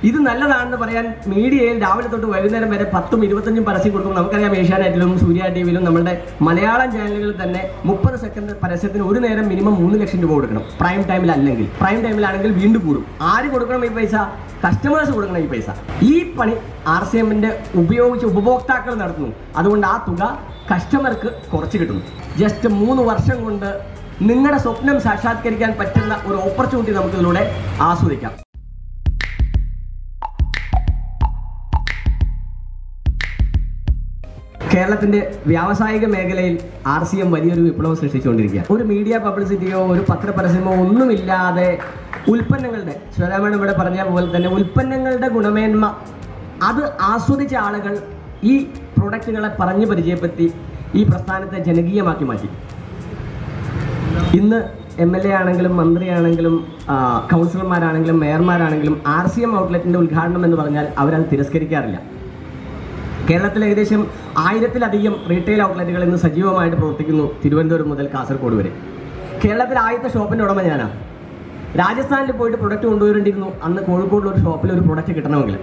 ഇത് നല്ലതാണെന്ന് പറയാൻ മീഡിയയിൽ രാവിലെ തൊട്ട് വൈകുന്നേരം വരെ പത്തും ഇരുപത്തഞ്ചും പരസ്യം കൊടുക്കും നമുക്കറിയാം ഏഷ്യാനെറ്റിലും സൂര്യ ടി വിയിലും നമ്മുടെ മലയാളം ചാനലുകളിൽ തന്നെ മുപ്പത് സെക്കൻഡ് പരസ്യത്തിന് ഒരു നേരം മിനിമം മൂന്ന് ലക്ഷം രൂപ കൊടുക്കണം പ്രൈം ടൈമിൽ അല്ലെങ്കിൽ പ്രൈം ടൈമിലാണെങ്കിൽ വീണ്ടും കൂടും ആര് കൊടുക്കണം ഈ പൈസ കസ്റ്റമേഴ്സ് കൊടുക്കണം ഈ പൈസ ഈ പണി ആർ സി എമ്മിന്റെ ഉപയോഗിച്ച് ഉപഭോക്താക്കൾ നടത്തുന്നു അതുകൊണ്ട് ആ തുക കസ്റ്റമർക്ക് കുറച്ച് കിട്ടുന്നു ജസ്റ്റ് മൂന്ന് വർഷം കൊണ്ട് നിങ്ങളുടെ സ്വപ്നം സാക്ഷാത്കരിക്കാൻ പറ്റുന്ന ഒരു ഓപ്പർച്യൂണിറ്റി നമുക്ക് ഇതിലൂടെ ആസ്വദിക്കാം കേരളത്തിന്റെ വ്യാവസായിക മേഖലയിൽ ആർ സി എം വലിയൊരു വിപ്ലവം സൃഷ്ടിച്ചുകൊണ്ടിരിക്കുക ഒരു മീഡിയ പബ്ലിസിറ്റിയോ ഒരു പത്രപരസ്യമോ ഒന്നുമില്ലാതെ ഉൽപ്പന്നങ്ങളുടെ ശ്വേതാമേണം ഇവിടെ പറഞ്ഞ പോലെ തന്നെ ഉൽപ്പന്നങ്ങളുടെ ഗുണമേന്മ അത് ആസ്വദിച്ച ആളുകൾ ഈ പ്രൊഡക്റ്റുകളെ പറഞ്ഞു പരിചയപ്പെടുത്തി ഈ പ്രസ്ഥാനത്തെ ജനകീയമാക്കി മാറ്റി ഇന്ന് എം എൽ എ ആണെങ്കിലും മന്ത്രിയാണെങ്കിലും ആ, കൗൺസിലർമാരാണെങ്കിലും മേയർമാരാണെങ്കിലും ആർ സി എം ഔട്ട്ലെറ്റിന്റെ ഉദ്ഘാടനം എന്ന് പറഞ്ഞാൽ അവരത് തിരസ്കരിക്കാറില്ല കേരളത്തിൽ ഏകദേശം ആയിരത്തിലധികം റീറ്റെയിൽ ഔട്ട്ലെറ്റുകൾ ഇന്ന് സജീവമായിട്ട് പ്രവർത്തിക്കുന്നു തിരുവനന്തപുരം മുതൽ കാസർഗോഡ് വരെ കേരളത്തിൽ ആദ്യത്തെ ഷോപ്പിന്റെ ഉടമ ഞാനാണ് രാജസ്ഥാനിൽ പോയിട്ട് പ്രൊഡക്റ്റ് കൊണ്ടുവരേണ്ടിയിരുന്നു അന്ന് കോഴിക്കോടിൽ ഒരു ഷോപ്പിൽ ഒരു പ്രൊഡക്റ്റ് കിട്ടണമെങ്കിൽ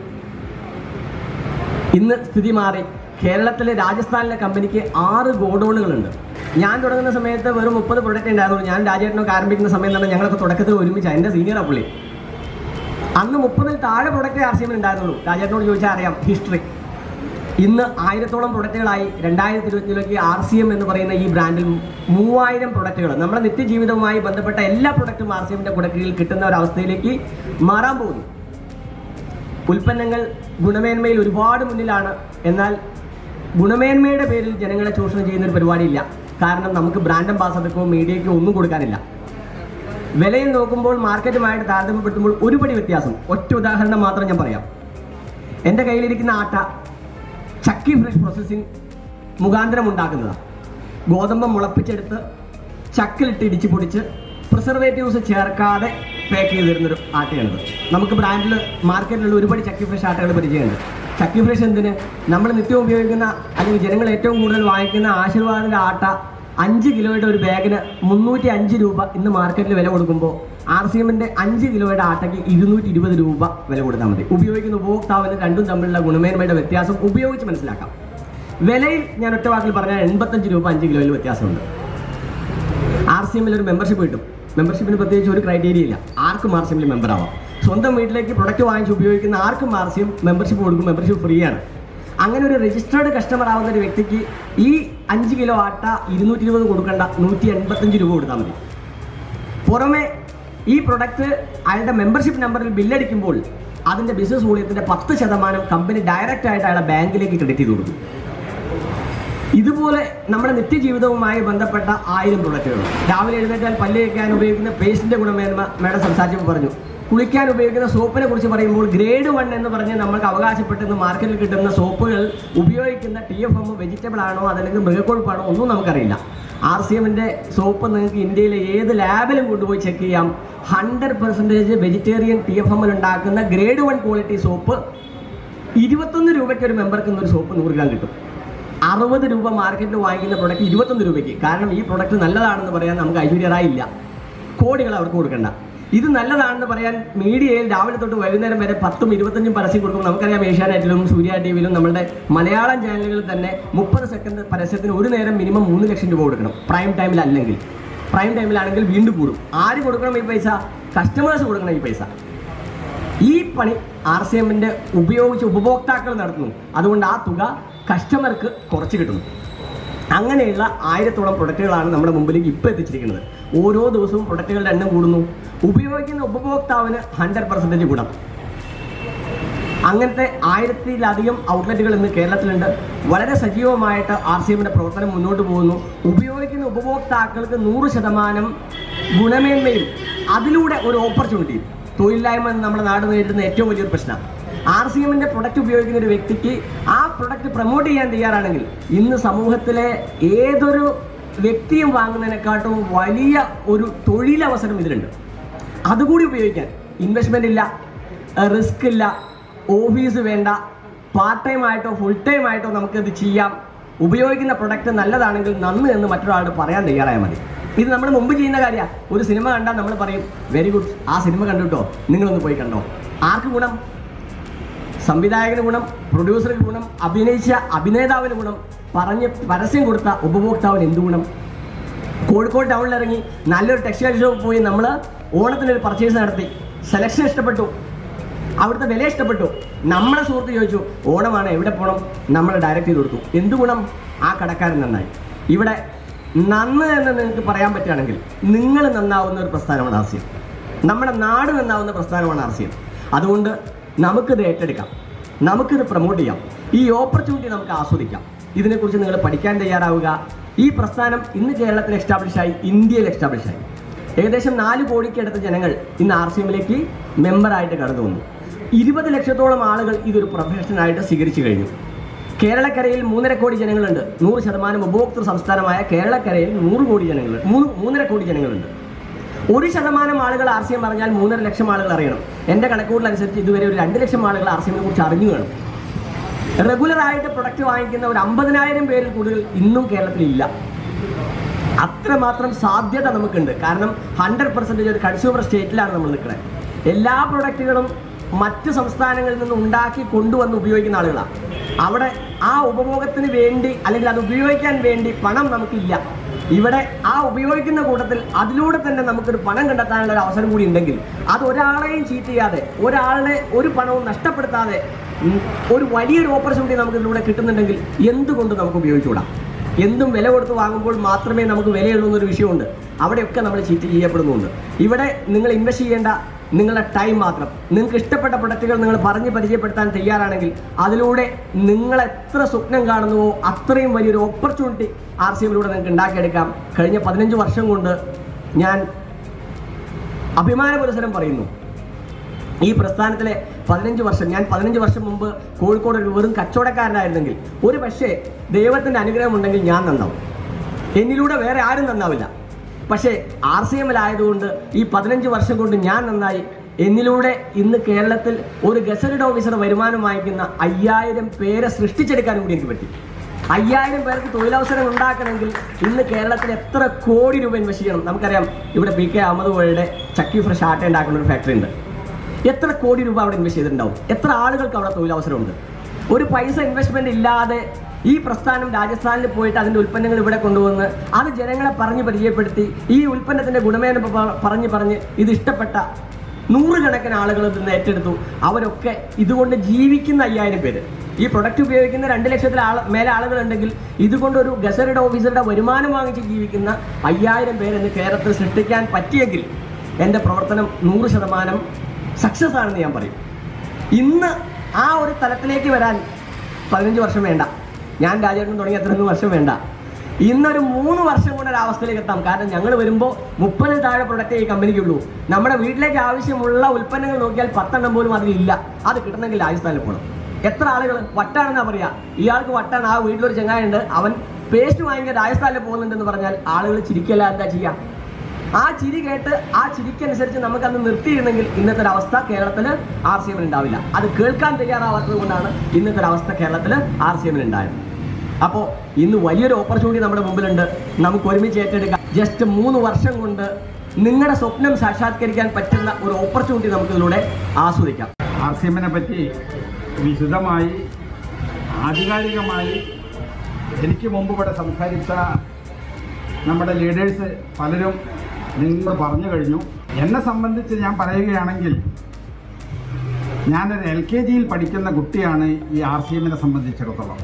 ഇന്ന് സ്ഥിതി മാറി കേരളത്തിലെ രാജസ്ഥാനിലെ കമ്പനിക്ക് ആറ് ഗോഡൌണുകളുണ്ട് ഞാൻ തുടങ്ങുന്ന സമയത്ത് വെറും മുപ്പത് പ്രൊഡക്റ്റ് ഉണ്ടായിരുന്നു ഞാൻ രാജേട്ടനൊക്കെ ആരംഭിക്കുന്ന സമയം തന്നെ ഞങ്ങളൊക്കെ തുടക്കത്തിൽ ഒരുമിച്ച് എൻ്റെ സീനിയറാണ് പുള്ളി അന്ന് മുപ്പതിൽ താഴെ പ്രൊഡക്റ്റ് ആർ സി എമ്മിൽ ഉണ്ടായിരുന്നുള്ളൂ രാജേട്ടനോട് ചോദിച്ചാൽ അറിയാം ഹിസ്റ്ററി ഇന്ന് ആയിരത്തോളം പ്രൊഡക്റ്റുകളായി രണ്ടായിരത്തി ഇരുപത്തിലേക്ക് ആർ സി എം എന്ന് പറയുന്ന ഈ ബ്രാൻഡിൽ മൂവായിരം പ്രൊഡക്റ്റുകൾ നമ്മുടെ നിത്യജീവിതവുമായി ബന്ധപ്പെട്ട എല്ലാ പ്രൊഡക്റ്റും ആർ സി എമ്മിന്റെ പ്രൊഡക്റ്റുകളിൽ കിട്ടുന്ന ഒരു അവസ്ഥയിലേക്ക് മാറാൻ പോകുന്നു ഉൽപ്പന്നങ്ങൾ ഗുണമേന്മയിൽ ഒരുപാട് മുന്നിലാണ് എന്നാൽ ഗുണമേന്മയുടെ പേരിൽ ജനങ്ങളെ ചൂഷണം ചെയ്യുന്ന ഒരു പരിപാടിയില്ല കാരണം നമുക്ക് ബ്രാൻഡ് അംബാസഡർക്കോ മീഡിയയ്ക്കോ ഒന്നും കൊടുക്കാനില്ല വിലയിൽ നോക്കുമ്പോൾ മാർക്കറ്റുമായിട്ട് താരതമ്യപ്പെടുത്തുമ്പോൾ ഒരുപടി വ്യത്യാസം ഒറ്റ ഉദാഹരണം മാത്രം ഞാൻ പറയാം എൻ്റെ കയ്യിലിരിക്കുന്ന ആട്ട ചക്കി ഫ്രഷ് പ്രോസസ്സിംഗ് മുഖാന്തരം ഉണ്ടാക്കുന്നതാണ് ഗോതമ്പ് മുളപ്പിച്ചെടുത്ത് ചക്കിലിട്ട് ഇടിച്ച് പൊടിച്ച് പ്രിസർവേറ്റീവ്സ് ചേർക്കാതെ പാക്ക് ചെയ്ത് തരുന്നൊരു ആട്ടയാണിത് നമുക്ക് ബ്രാൻഡിൽ മാർക്കറ്റിലുള്ള ഒരുപാട് ചക്കി ഫ്രഷ് ആട്ടകൾ പരിചയമുണ്ട് ചക്കി ഫ്രഷ് എന്തിന് നമ്മൾ നിത്യം ഉപയോഗിക്കുന്ന അല്ലെങ്കിൽ ജനങ്ങൾ ഏറ്റവും കൂടുതൽ വാങ്ങിക്കുന്ന ആശീർവാദിൻ്റെ ആട്ട അഞ്ച് കിലോയുടെ ഒരു ബാഗിന് മുന്നൂറ്റി അഞ്ച് രൂപ ഇന്ന് മാർക്കറ്റിൽ വില കൊടുക്കുമ്പോൾ ആർ സി എമ്മിന്റെ അഞ്ച് കിലോയുടെ ആട്ടയ്ക്ക് ഇരുന്നൂറ്റി ഇരുപത് രൂപ വില കൊടുത്താൽ മതി ഉപയോഗിക്കുന്ന ഉപഭോക്താവിന് രണ്ടും തമ്മിലുള്ള ഗുണമേന്മയുടെ വ്യത്യാസം ഉപയോഗിച്ച് മനസ്സിലാക്കാം വിലയിൽ ഞാൻ ഒറ്റ വാക്കിൽ പറഞ്ഞാൽ എൺപത്തഞ്ച് രൂപ അഞ്ച് കിലോയിൽ വ്യത്യാസമുണ്ട് ആർ സി എമ്മിൽ ഒരു മെമ്പർഷിപ്പ് കിട്ടും മെമ്പർഷിപ്പിന് പ്രത്യേകിച്ച് ഒരു ക്രൈറ്റീരിയ ഇല്ല ആർക്കും ആർ സി എമ്മിൽ മെമ്പർ ആവാം സ്വന്തം വീട്ടിലേക്ക് പ്രൊഡക്റ്റ് വാങ്ങിച്ച് ഉപയോഗിക്കുന്ന ആർക്കും ആർ സി എം മെമ്പർഷിപ്പ് കൊടുക്കും മെമ്പർഷിപ്പ് ഫ്രീ ആണ് അങ്ങനെ ഒരു രജിസ്റ്റേർഡ് കസ്റ്റമർ ആവുന്ന ഒരു വ്യക്തിക്ക് ഈ അഞ്ച് കിലോ ആട്ട ഇരുന്നൂറ്റി ഇരുപത് കൊടുക്കേണ്ട നൂറ്റി എൺപത്തഞ്ച് രൂപ കൊടുത്താൽ മതി പുറമെ ഈ പ്രൊഡക്റ്റ് അയാളുടെ മെമ്പർഷിപ്പ് നമ്പറിൽ ബില്ലടിക്കുമ്പോൾ അതിന്റെ ബിസിനസ് മൂല്യത്തിന്റെ പത്ത് ശതമാനം കമ്പനി ഡയറക്റ്റ് ആയിട്ട് അയാളുടെ ബാങ്കിലേക്ക് ക്രെഡിറ്റ് ചെയ്ത് കൊടുക്കും ഇതുപോലെ നമ്മുടെ നിത്യജീവിതവുമായി ബന്ധപ്പെട്ട ആയിരം പ്രൊഡക്റ്റുകൾ രാവിലെ എഴുന്നേറ്റാൽ പല്ല് തേക്കാൻ ഉപയോഗിക്കുന്ന പേസ്റ്റിന്റെ ഗുണമേന്മ മേഡം സംസാരിച്ചപ്പോൾ പറഞ്ഞു കുളിക്കാൻ ഉപയോഗിക്കുന്ന സോപ്പിനെ കുറിച്ച് പറയുമ്പോൾ ഗ്രേഡ് വൺ എന്ന് പറഞ്ഞ് നമുക്ക് അവകാശപ്പെട്ടുന്ന മാർക്കറ്റിൽ കിട്ടുന്ന സോപ്പുകൾ ഉപയോഗിക്കുന്ന ടി എഫ് എം വെജിറ്റബിൾ ആണോ അതല്ലെങ്കിൽ മൃഗക്കൊഴുപ്പാണോ ഒന്നും നമുക്കറിയില്ല ആർ സി എമ്മിന്റെ സോപ്പ് നിങ്ങൾക്ക് ഇന്ത്യയിലെ ഏത് ലാബിലും കൊണ്ടുപോയി ചെക്ക് ചെയ്യാം hundred percentage vegetarian T F എമ്മിൽ ഉണ്ടാക്കുന്ന ഗ്രേഡ് വൺ ക്വാളിറ്റി സോപ്പ് ഇരുപത്തൊന്ന് രൂപയ്ക്ക് ഒരു മെമ്പർക്ക് ഇന്നൊരു സോപ്പ് നൂറ് ഗ്രാം കിട്ടും അറുപത് രൂപ മാർക്കറ്റിൽ വാങ്ങിക്കുന്ന പ്രൊഡക്റ്റ് ഇരുപത്തൊന്ന് രൂപയ്ക്ക് കാരണം ഈ പ്രൊഡക്റ്റ് നല്ലതാണെന്ന് പറയാൻ നമുക്ക് ഐശ്വര്യറായില്ല കോടികൾ അവർക്ക് കൊടുക്കണ്ട ഇത് നല്ലതാണെന്ന് പറയാൻ മീഡിയയിൽ രാവിലെ തൊട്ട് വൈകുന്നേരം വരെ പത്തും ഇരുപത്തഞ്ചും പരസ്യം കൊടുക്കും നമുക്കറിയാം ഏഷ്യാനെറ്റിലും സൂര്യ ടി വിയിലും നമ്മുടെ മലയാളം ചാനലുകളിൽ തന്നെ മുപ്പത് സെക്കൻഡ് പരസ്യത്തിന് ഒരു നേരം മിനിമം മൂന്ന് ലക്ഷം രൂപ കൊടുക്കണം പ്രൈം ടൈമിൽ അല്ലെങ്കിൽ പ്രൈം ടൈമിലാണെങ്കിൽ വീണ്ടും കൂടും ആര് കൊടുക്കണം ഈ പൈസ കസ്റ്റമേഴ്സ് കൊടുക്കണം ഈ പൈസ ഈ പണി ആർ സി എമ്മിന്റെ ഉപയോഗിച്ച് ഉപഭോക്താക്കൾ നടത്തുന്നു അതുകൊണ്ട് ആ തുക കസ്റ്റമർക്ക് കുറച്ച് കിട്ടുന്നു അങ്ങനെയുള്ള ആയിരത്തോളം പ്രൊഡക്റ്റുകളാണ് നമ്മുടെ മുമ്പിലേക്ക് ഇപ്പോൾ എത്തിച്ചിരിക്കുന്നത് ഓരോ ദിവസവും പ്രൊഡക്റ്റുകളുടെ എണ്ണം കൂടുന്നു ഉപയോഗിക്കുന്ന ഉപഭോക്താവിന് ഹൺഡ്രഡ് പെർസെൻറ്റേജ് ഗുണം അങ്ങനത്തെ ആയിരത്തിലധികം ഔട്ട്ലെറ്റുകൾ ഇന്ന് കേരളത്തിലുണ്ട് വളരെ സജീവമായിട്ട് ആർ സി എമ്മിന്റെ പ്രവർത്തനം മുന്നോട്ട് പോകുന്നു ഉപയോഗിക്കുന്ന ഉപഭോക്താക്കൾക്ക് നൂറ് ശതമാനം ഗുണമേന്മയും അതിലൂടെ ഒരു ഓപ്പർച്യൂണിറ്റിയും തൊഴിലില്ലായ്മ എന്ന് നമ്മുടെ നാട് നേരിടുന്ന ഏറ്റവും വലിയൊരു പ്രശ്നം ആർ സി എമ്മിന്റെ പ്രൊഡക്റ്റ് ഉപയോഗിക്കുന്ന ഒരു വ്യക്തിക്ക് ആ പ്രൊഡക്റ്റ് പ്രൊമോട്ട് ചെയ്യാൻ തയ്യാറാണെങ്കിൽ ഇന്ന് സമൂഹത്തിലെ ഏതൊരു വ്യക്തിയും വാങ്ങുന്നതിനെക്കാട്ടും വലിയ ഒരു തൊഴിലവസരം ഇതിലുണ്ട് അതുകൂടി ഉപയോഗിക്കാൻ ഇൻവെസ്റ്റ്മെന്റ് ഇല്ല റിസ്ക് ഇല്ല ഓഫീസ് വേണ്ട പാർട്ട് ടൈം ആയിട്ടോ ഫുൾ ടൈം ആയിട്ടോ നമുക്കിത് ചെയ്യാം ഉപയോഗിക്കുന്ന പ്രൊഡക്റ്റ് നല്ലതാണെങ്കിൽ നന്ന് എന്ന് മറ്റൊരാളോട് പറയാൻ തയ്യാറായാൽ മതി ഇത് നമ്മൾ മുമ്പ് ചെയ്യുന്ന കാര്യമാണ് ഒരു സിനിമ കണ്ടാൽ നമ്മൾ പറയും വെരി ഗുഡ് ആ സിനിമ കണ്ടുട്ടോ നിങ്ങളൊന്ന് പോയി കണ്ടോ ആർക്ക് ഗുണം സംവിധായകന് ഗുണം പ്രൊഡ്യൂസർക്ക് ഗുണം അഭിനയിച്ച അഭിനേതാവിന് ഗുണം പറഞ്ഞ് പരസ്യം കൊടുത്ത ഉപഭോക്താവിന് എന്ത് ഗുണം കോഴിക്കോട് ടൗണിൽ ഇറങ്ങി നല്ലൊരു ടെക്സ്റ്റൈൽ ഷോപ്പ് പോയി നമ്മൾ ഓണത്തിനൊരു പർച്ചേസ് നടത്തി സെലക്ഷൻ ഇഷ്ടപ്പെട്ടു അവിടുത്തെ വില ഇഷ്ടപ്പെട്ടു നമ്മളെ സുഹൃത്ത് ചോദിച്ചു ഓണമാണ് എവിടെ പോകണം നമ്മൾ ഡയറക്റ്റ് ചെയ്ത് കൊടുത്തു എന്ത് ഗുണം ആ കടക്കാരൻ നന്നായി ഇവിടെ നന്ന് എന്ന് നിങ്ങൾക്ക് പറയാൻ പറ്റുകയാണെങ്കിൽ നിങ്ങൾ നന്നാവുന്ന ഒരു പ്രസ്ഥാനമാണ് ആർ സി എം നമ്മുടെ നാട് നന്നാവുന്ന പ്രസ്ഥാനമാണ് ആർ സി എം അതുകൊണ്ട് നമുക്കിത് ഏറ്റെടുക്കാം നമുക്കിത് പ്രൊമോട്ട് ചെയ്യാം ഈ ഓപ്പർച്യൂണിറ്റി നമുക്ക് ആസ്വദിക്കാം ഇതിനെക്കുറിച്ച് നിങ്ങൾ പഠിക്കാൻ തയ്യാറാവുക ഈ പ്രസ്ഥാനം ഇന്ന് കേരളത്തിൽ എസ്റ്റാബ്ലിഷായി ഇന്ത്യയിൽ എസ്റ്റാബ്ലിഷായി ഏകദേശം നാല് കോടിക്കടുത്ത ജനങ്ങൾ ഇന്ന് ആർ സി എമ്മിലേക്ക് മെമ്പറായിട്ട് കടന്നു വന്നു ഇരുപത് ലക്ഷത്തോളം ആളുകൾ ഇതൊരു പ്രൊഫഷനായിട്ട് സ്വീകരിച്ചു കഴിഞ്ഞു കേരളക്കരയിൽ മൂന്നര കോടി ജനങ്ങളുണ്ട് നൂറ് ശതമാനം ഉപഭോക്തൃ സംസ്ഥാനമായ കേരളക്കരയിൽ നൂറ് കോടി ജനങ്ങളുണ്ട് മൂന്ന് മൂന്നര കോടി ജനങ്ങളുണ്ട് ഒരു ശതമാനം ആളുകൾ ആർ സി എം പറഞ്ഞാൽ മൂന്നര ലക്ഷം ആളുകൾ അറിയണം എൻ്റെ കണക്കുകൂടലനുസരിച്ച് ഇതുവരെ ഒരു രണ്ട് ലക്ഷം ആളുകൾ ആർ സി എമ്മിനെ കുറിച്ച് അറിഞ്ഞു കാണും റെഗുലർ ആയിട്ട് പ്രൊഡക്റ്റ് വാങ്ങിക്കുന്ന ഒരു അമ്പതിനായിരം പേരിൽ കൂടുതൽ ഇന്നും കേരളത്തിലില്ല അത്രമാത്രം സാധ്യത നമുക്കുണ്ട് കാരണം ഹൺഡ്രഡ് പെർസെൻറ്റേജ് ഒരു കൺസ്യൂമർ സ്റ്റേറ്റിലാണ് നമ്മൾ നിൽക്കുന്നത് എല്ലാ പ്രൊഡക്റ്റുകളും മറ്റ് സംസ്ഥാനങ്ങളിൽ നിന്ന് ഉണ്ടാക്കി കൊണ്ടുവന്ന് ഉപയോഗിക്കുന്ന ആളുകളാണ് അവിടെ ആ ഉപഭോഗത്തിന് വേണ്ടി അല്ലെങ്കിൽ അത് ഉപയോഗിക്കാൻ വേണ്ടി പണം നമുക്കില്ല ഇവിടെ ആ ഉപയോഗിക്കുന്ന കൂട്ടത്തിൽ അതിലൂടെ തന്നെ നമുക്കൊരു പണം കണ്ടെത്താനുള്ള ഒരു അവസരം കൂടി ഉണ്ടെങ്കിൽ അത് ഒരാളെയും ചീറ്റ് ചെയ്യാതെ ഒരാളുടെ ഒരു പണവും നഷ്ടപ്പെടുത്താതെ ഉം, ഒരു വലിയൊരു ഓപ്പർച്യൂണിറ്റി നമുക്ക് ഇതിലൂടെ കിട്ടുന്നുണ്ടെങ്കിൽ എന്തുകൊണ്ട് നമുക്ക് ഉപയോഗിച്ചുകൂടാ എന്തും വില കൊടുത്ത് വാങ്ങുമ്പോൾ മാത്രമേ നമുക്ക് വിലയുള്ളൂ എന്നൊരു വിഷയമുണ്ട് അവിടെയൊക്കെ നമ്മൾ ചീറ്റ് ചെയ്യപ്പെടുന്നുണ്ട് ഇവിടെ നിങ്ങൾ ഇൻവെസ്റ്റ് ചെയ്യേണ്ട നിങ്ങളുടെ ടൈം മാത്രം നിങ്ങൾക്ക് ഇഷ്ടപ്പെട്ട പ്രൊഡക്റ്റുകൾ നിങ്ങൾ പറഞ്ഞ് പരിചയപ്പെടുത്താൻ തയ്യാറാണെങ്കിൽ അതിലൂടെ നിങ്ങൾ എത്ര സ്വപ്നം കാണുന്നുവോ അത്രയും വലിയൊരു ഓപ്പർച്യൂണിറ്റി ആർ സി എമ്മിലൂടെ നിങ്ങൾക്ക് ഉണ്ടാക്കിയെടുക്കാം കഴിഞ്ഞ പതിനഞ്ച് വർഷം കൊണ്ട് ഞാൻ അഭിമാന പുരസരം പറയുന്നു ഈ പ്രസ്ഥാനത്തിലെ പതിനഞ്ച് വർഷം ഞാൻ പതിനഞ്ച് വർഷം മുമ്പ് കോഴിക്കോട് ഒരു വെറും കച്ചവടക്കാരനായിരുന്നെങ്കിൽ ഒരു പക്ഷേ ദൈവത്തിൻ്റെ അനുഗ്രഹം ഉണ്ടെങ്കിൽ ഞാൻ നന്നാവും എന്നിലൂടെ വേറെ ആരും നന്നാവില്ല പക്ഷേ ആർ സി എമ്മിലായതുകൊണ്ട് ഈ പതിനഞ്ച് വർഷം കൊണ്ട് ഞാൻ നന്നായി എന്നിലൂടെ ഇന്ന് കേരളത്തിൽ ഒരു ഗസറ്റഡ് ഓഫീസർ വരുമാനം വാങ്ങിക്കുന്ന അയ്യായിരം പേരെ സൃഷ്ടിച്ചെടുക്കാനും കൂടി എനിക്ക് പറ്റി അയ്യായിരം പേർക്ക് തൊഴിലവസരം ഉണ്ടാക്കണമെങ്കിൽ ഇന്ന് കേരളത്തിൽ എത്ര കോടി രൂപ ഇൻവെസ്റ്റ് ചെയ്യണം നമുക്കറിയാം ഇവിടെ പി കെ അഹമ്മദ് കോഴിയുടെ ചക്കി ഫ്രഷ് ആട്ട ഉണ്ടാക്കുന്ന ഒരു ഫാക്ടറി ഉണ്ട് എത്ര കോടി രൂപ അവിടെ ഇൻവെസ്റ്റ് ചെയ്തിട്ടുണ്ടാവും എത്ര ആളുകൾക്ക് അവിടെ തൊഴിലവസരമുണ്ട് ഒരു പൈസ ഇൻവെസ്റ്റ്മെന്റ് ഇല്ലാതെ ഈ പ്രസ്ഥാനം രാജസ്ഥാനിൽ പോയിട്ട് അതിന്റെ ഉൽപ്പന്നങ്ങൾ ഇവിടെ കൊണ്ടുവന്ന് അത് ജനങ്ങളെ പറഞ്ഞ് പരിചയപ്പെടുത്തി ഈ ഉൽപ്പന്നത്തിന്റെ ഗുണമേന്മ പ- പറഞ്ഞ് പറഞ്ഞ് ഇത് ഇഷ്ടപ്പെട്ട നൂറുകണക്കിന് ആളുകൾ ഇതിന്ന് ഏറ്റെടുത്തു അവരൊക്കെ ഇതുകൊണ്ട് ജീവിക്കുന്ന അയ്യായിരം പേര് ഈ പ്രൊഡക്റ്റ് ഉപയോഗിക്കുന്ന രണ്ട് ലക്ഷത്തിൽ ആൾ മേലെ ആളുകളുണ്ടെങ്കിൽ ഇതുകൊണ്ട് ഒരു ഗസറ്റഡ് ഓഫീസറുടെ വരുമാനം വാങ്ങിച്ച് ജീവിക്കുന്ന അയ്യായിരം പേര് ഇന്ന് കേരളത്തിൽ സൃഷ്ടിക്കാൻ പറ്റിയെങ്കിൽ എൻ്റെ പ്രവർത്തനം നൂറ് ശതമാനം സക്സസ് ആണെന്ന് ഞാൻ പറയും ഇന്ന് ആ ഒരു തലത്തിലേക്ക് വരാൻ പതിനഞ്ച് വർഷം വേണ്ട ഞാൻ രാജേട്ടൻ തുടങ്ങിയ അത്രയൊന്നും വർഷം വേണ്ട ഇന്നൊരു മൂന്ന് വർഷം കൊണ്ട് ഒരു അവസ്ഥയിലേക്ക് എത്താം കാരണം ഞങ്ങൾ വരുമ്പോൾ മുപ്പതിൽ താഴെ പ്രൊഡക്റ്റ് ഈ കമ്പനിക്കുള്ളൂ നമ്മുടെ വീട്ടിലേക്ക് ആവശ്യമുള്ള ഉൽപ്പന്നങ്ങൾ നോക്കിയാൽ പത്തെണ്ണം പോലും അതിലില്ല അത് കിട്ടണമെങ്കിൽ രാജസ്ഥാനിൽ പോകണം എത്ര ആളുകൾ വട്ടാണെന്നാ പറയാ ഇയാൾക്ക് വട്ടാണ് ആ വീട്ടിലൊരു ചെങ്ങായുണ്ട് അവൻ പേസ്റ്റ് വാങ്ങിക്കാൻ രാജസ്ഥാനിൽ പോകുന്നുണ്ടെന്ന് പറഞ്ഞാൽ ആളുകൾ ചിരിക്കല്ല എന്താ ചെയ്യാ ആ ചിരി കേട്ട് ആ ചിരിക്കനുസരിച്ച് നമുക്ക് അന്ന് നിർത്തിയിരുന്നെങ്കിൽ ഇന്നത്തെ ഒരു അവസ്ഥ കേരളത്തിൽ ആർ സി എമ്മിൽ ഉണ്ടാവില്ല അത് കേൾക്കാൻ തയ്യാറാവാത്തത് കൊണ്ടാണ് ഇന്നത്തെ ഒരു അവസ്ഥ കേരളത്തിൽ ആർ സി എമ്മിൽ ഉണ്ടായത് അപ്പോൾ ഇന്ന് വലിയൊരു ഓപ്പർച്യൂണിറ്റി നമ്മുടെ മുമ്പിലുണ്ട് നമുക്ക് ഒരുമിച്ച് ഏറ്റെടുക്കാം ജസ്റ്റ് മൂന്ന് വർഷം കൊണ്ട് നിങ്ങളുടെ സ്വപ്നം സാക്ഷാത്കരിക്കാൻ പറ്റുന്ന ഒരു ഓപ്പർച്യൂണിറ്റി നമുക്ക് ഇതിലൂടെ ആസ്വദിക്കാം ആർ സി എമ്മിനെ പറ്റി വിശദമായി ആധികാരികമായി എനിക്ക് മുമ്പ് ഇവിടെ സംസാരിച്ച നമ്മുടെ ലീഡേഴ്സ് പലരും നിങ്ങൾ പറഞ്ഞു കഴിഞ്ഞു എന്നെ സംബന്ധിച്ച് ഞാൻ പറയുകയാണെങ്കിൽ ഞാനൊരു എൽ കെ ജിയിൽ പഠിക്കുന്ന കുട്ടിയാണ് ഈ ആർ സി എമ്മിനെ സംബന്ധിച്ചിടത്തോളം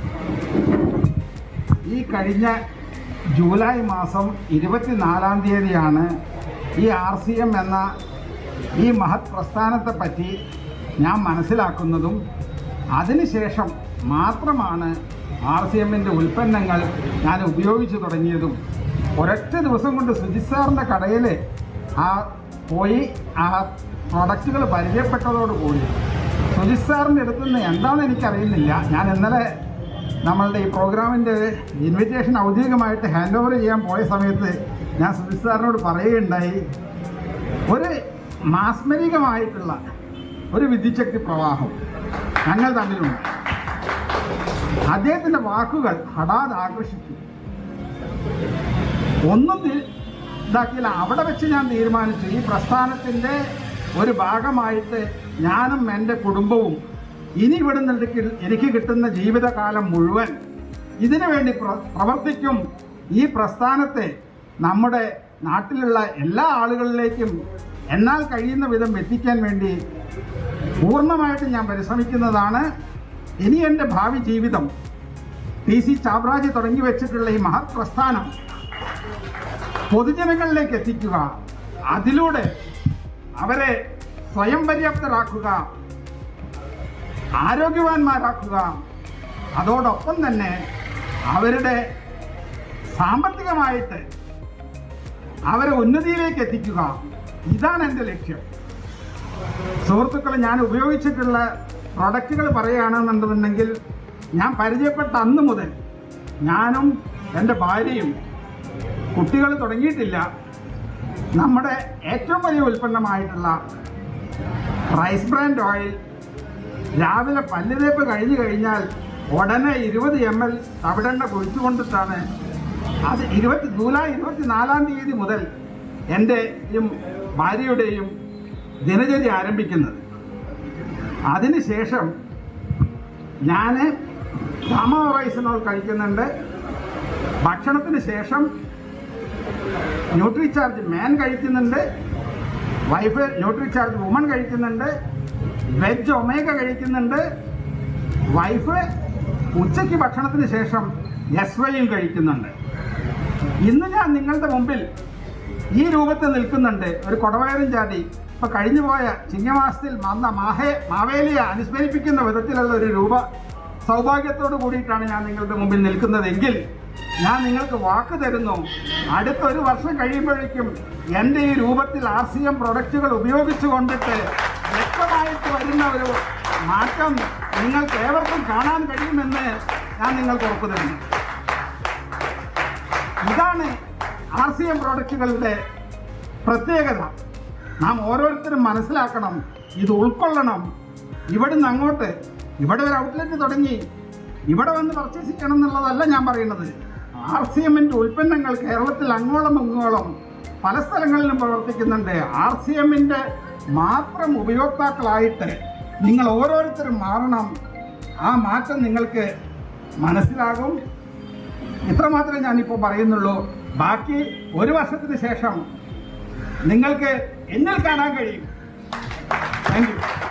ഈ കഴിഞ്ഞ ജൂലൈ മാസം ഇരുപത്തിനാലാം തീയതിയാണ് ഈ ആർ സി എം എന്ന ഈ മഹത് പ്രസ്ഥാനത്തെ പറ്റി ഞാൻ മനസ്സിലാക്കുന്നതും അതിനുശേഷം മാത്രമാണ് ആർ സി എമ്മിൻ്റെ ഉൽപ്പന്നങ്ങൾ ഞാൻ ഉപയോഗിച്ചു തുടങ്ങിയതും ഒരൊറ്റ ദിവസം കൊണ്ട് സുജിത് സാറിൻ്റെ കടയിൽ ആ പോയി ആ പ്രൊഡക്റ്റുകൾ പരിചയപ്പെട്ടതോടുകൂടി സുജിത് സാറിൻ്റെ അടുത്തുനിന്ന് എന്താണെന്ന് എനിക്കറിയുന്നില്ല ഞാൻ ഇന്നലെ നമ്മളുടെ ഈ പ്രോഗ്രാമിൻ്റെ ഇൻവിറ്റേഷൻ ഔദ്യോഗികമായിട്ട് ഹാൻഡ് ഓവർ ചെയ്യാൻ പോയ സമയത്ത് ഞാൻ സുജിത് സാറിനോട് പറയുകയുണ്ടായി ഒരു മാസ്മരികമായിട്ടുള്ള ഒരു വിദ്യുച്ഛക്തി പ്രവാഹം ഞങ്ങൾ തമ്മിലുണ്ട് അദ്ദേഹത്തിൻ്റെ വാക്കുകൾ ഹഠാത് ആകർഷിച്ചു ഒന്നും തി- ഇതാക്കിയില്ല അവിടെ വെച്ച് ഞാൻ തീരുമാനിച്ചു ഈ പ്രസ്ഥാനത്തിൻ്റെ ഒരു ഭാഗമായിട്ട് ഞാനും എൻ്റെ കുടുംബവും ഇനി ഇവിടുന്ന് എനിക്ക് എനിക്ക് കിട്ടുന്ന ജീവിതകാലം മുഴുവൻ ഇതിനു വേണ്ടി പ്ര- പ്രവർത്തിക്കും ഈ പ്രസ്ഥാനത്തെ നമ്മുടെ നാട്ടിലുള്ള എല്ലാ ആളുകളിലേക്കും എന്നാൽ കഴിയുന്ന വിധം എത്തിക്കാൻ വേണ്ടി പൂർണ്ണമായിട്ട് ഞാൻ പരിശ്രമിക്കുന്നതാണ് ഇനി എൻ്റെ ഭാവി ജീവിതം ടി സി ചാബ്രാജി തുടങ്ങി വെച്ചിട്ടുള്ള ഈ മഹത് പ്രസ്ഥാനം പൊതുജനങ്ങളിലേക്ക് എത്തിക്കുക അതിലൂടെ അവരെ സ്വയം പര്യാപ്തരാക്കുക ആരോഗ്യവാന്മാരാക്കുക അതോടൊപ്പം തന്നെ അവരുടെ സാമ്പത്തികമായിട്ട് അവരെ ഉന്നതിയിലേക്ക് എത്തിക്കുക ഇതാണ് എൻ്റെ ലക്ഷ്യം സുഹൃത്തുക്കളെ ഞാൻ ഉപയോഗിച്ചിട്ടുള്ള പ്രൊഡക്റ്റുകൾ പറയുകയാണെന്നുണ്ടെന്നുണ്ടെങ്കിൽ ഞാൻ പരിചയപ്പെട്ട അന്ന് മുതൽ ഞാനും എൻ്റെ ഭാര്യയും കുട്ടികൾ തുടങ്ങിയിട്ടില്ല നമ്മുടെ ഏറ്റവും വലിയ ഉൽപ്പന്നമായിട്ടുള്ള റൈസ് ബ്രാൻഡ് ഓയിൽ രാവിലെ പല്ലുതേപ്പ് കഴിഞ്ഞു കഴിഞ്ഞാൽ ഉടനെ ഇരുപത് എം എൽ തവിടെണ്ണ കുഴിച്ചുകൊണ്ടിട്ടാണ് അത് ഇരുപത്തി ജൂലൈ ഇരുപത്തിനാലാം തീയതി മുതൽ എൻ്റെയും ഭാര്യയുടെയും ദിനചര്യ ആരംഭിക്കുന്നത് അതിനുശേഷം ഞാൻ ഗാമോറൈസനോൾ കഴിക്കുന്നുണ്ട് ഭക്ഷണത്തിന് ശേഷം ന്യൂട്രിചാർജ് മാൻ കഴിക്കുന്നുണ്ട് വൈഫ് ന്യൂട്രിചാർജ് വുമൺ കഴിക്കുന്നുണ്ട് വെജ് ഒമേഗ കഴിക്കുന്നുണ്ട് വൈഫ് ഉച്ചയ്ക്ക് ഭക്ഷണത്തിന് ശേഷം എസ് വൈയും കഴിക്കുന്നുണ്ട് ഇന്ന് ഞാൻ നിങ്ങളുടെ മുമ്പിൽ ഈ രൂപത്തിൽ നിൽക്കുന്നുണ്ട് ഒരു കൊടവയറും ജാതി ഇപ്പൊ കഴിഞ്ഞു പോയ ചിങ്ങമാസത്തിൽ വന്ന മാഹേ മാവേലിയെ അനുസ്മരിപ്പിക്കുന്ന വിധത്തിലുള്ള ഒരു രൂപ സൗഭാഗ്യത്തോട് കൂടിയിട്ടാണ് ഞാൻ നിങ്ങളുടെ മുമ്പിൽ നിൽക്കുന്നതെങ്കിൽ ഞാൻ നിങ്ങൾക്ക് വാക്ക് തരുന്നു അടുത്ത ഒരു വർഷം കഴിയുമ്പോഴേക്കും എൻ്റെ ഈ രൂപത്തിൽ ആർ സി എം പ്രൊഡക്റ്റുകൾ ഉപയോഗിച്ചു കൊണ്ടിട്ട് വ്യക്തമായിട്ട് വരുന്ന ഒരു മാറ്റം നിങ്ങൾക്ക് ഏവർക്കും കാണാൻ കഴിയുമെന്ന് ഞാൻ നിങ്ങൾക്ക് ഉറപ്പു തരുന്നു ഇതാണ് ആർ സി എം പ്രോഡക്റ്റുകളുടെ പ്രത്യേകത നാം ഓരോരുത്തരും മനസ്സിലാക്കണം ഇത് ഉൾക്കൊള്ളണം ഇവിടുന്ന് അങ്ങോട്ട് ഇവിടെ ഒരു ഔട്ട്ലെറ്റ് തുടങ്ങി ഇവിടെ വന്ന് പർച്ചേസ് ചെയ്യണം എന്നുള്ളതല്ല ഞാൻ പറയുന്നത് ആർ സി എമ്മിൻ്റെ ഉൽപ്പന്നങ്ങൾ കേരളത്തിൽ അങ്ങോളം ഇങ്ങോളം പല സ്ഥലങ്ങളിലും പ്രവർത്തിക്കുന്നുണ്ട് ആർ സി എമ്മിൻ്റെ മാത്രം ഉപയോക്താക്കളായിട്ട് നിങ്ങൾ ഓരോരുത്തരും മാറണം ആ മാറ്റം നിങ്ങൾക്ക് മനസ്സിലാകും ഇത്രമാത്രമേ ഞാനിപ്പോൾ പറയുന്നുള്ളൂ ബാക്കി ഒരു വർഷത്തിന് ശേഷം നിങ്ങൾക്ക് എന്നിൽ കാണാൻ കഴിയും താങ്ക് യു